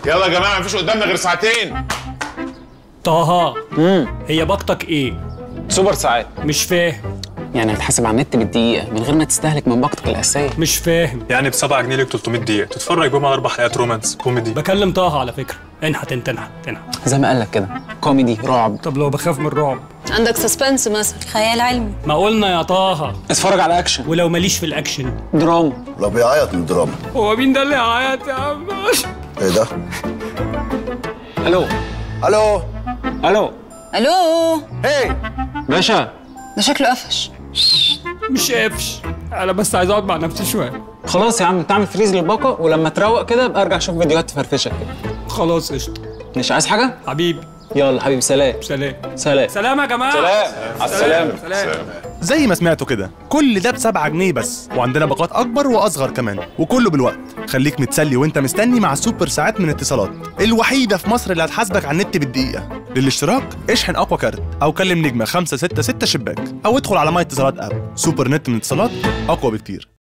يلا يا جماعه مفيش قدامنا غير ساعتين طه هي باقتك ايه سوبر ساعات مش فاهم يعني هتحاسب على النت بالدقيقه من غير ما تستهلك من باقتك الاساسيه مش فاهم يعني ب 7 جنيه لك 300 دقيقة تتفرج بيهم على أربع حلقات رومانس كوميدي بكلم طه على فكره انحت انت انحت انحت زي ما قالك كده كوميدي رعب طب لو بخاف من الرعب عندك سسبنس مثلا خيال علمي ما قلنا يا طه اتفرج على اكشن ولو ماليش في الاكشن دراما لو بيعيط من الدراما هو مين ده اللي هيعيط يا عم ايه ده؟ الو الو الو الو هي باشا ده شكله قفش مش قافش انا بس عايز اقعد مع نفسي شويه خلاص يا عم تعمل فريز للباقه ولما تروق كده ابقى ارجع اشوف فيديوهات تفرفشك كده خلاص قشطه مش عايز حاجه حبيبي يلا حبيبي سلام سلام سلام سلام يا جماعه على السلامه سلام زي ما سمعتوا كده كل ده ب 7 جنيه بس وعندنا باقات اكبر واصغر كمان وكله بالوقت خليك متسلي وانت مستني مع سوبر ساعات من اتصالات الوحيده في مصر اللي هتحاسبك على النت بالدقيقه للاشتراك اشحن اقوى كارت او كلم نجمه 566 شباك او ادخل على ماي اتصالات اب سوبر نت من اتصالات اقوى بكتير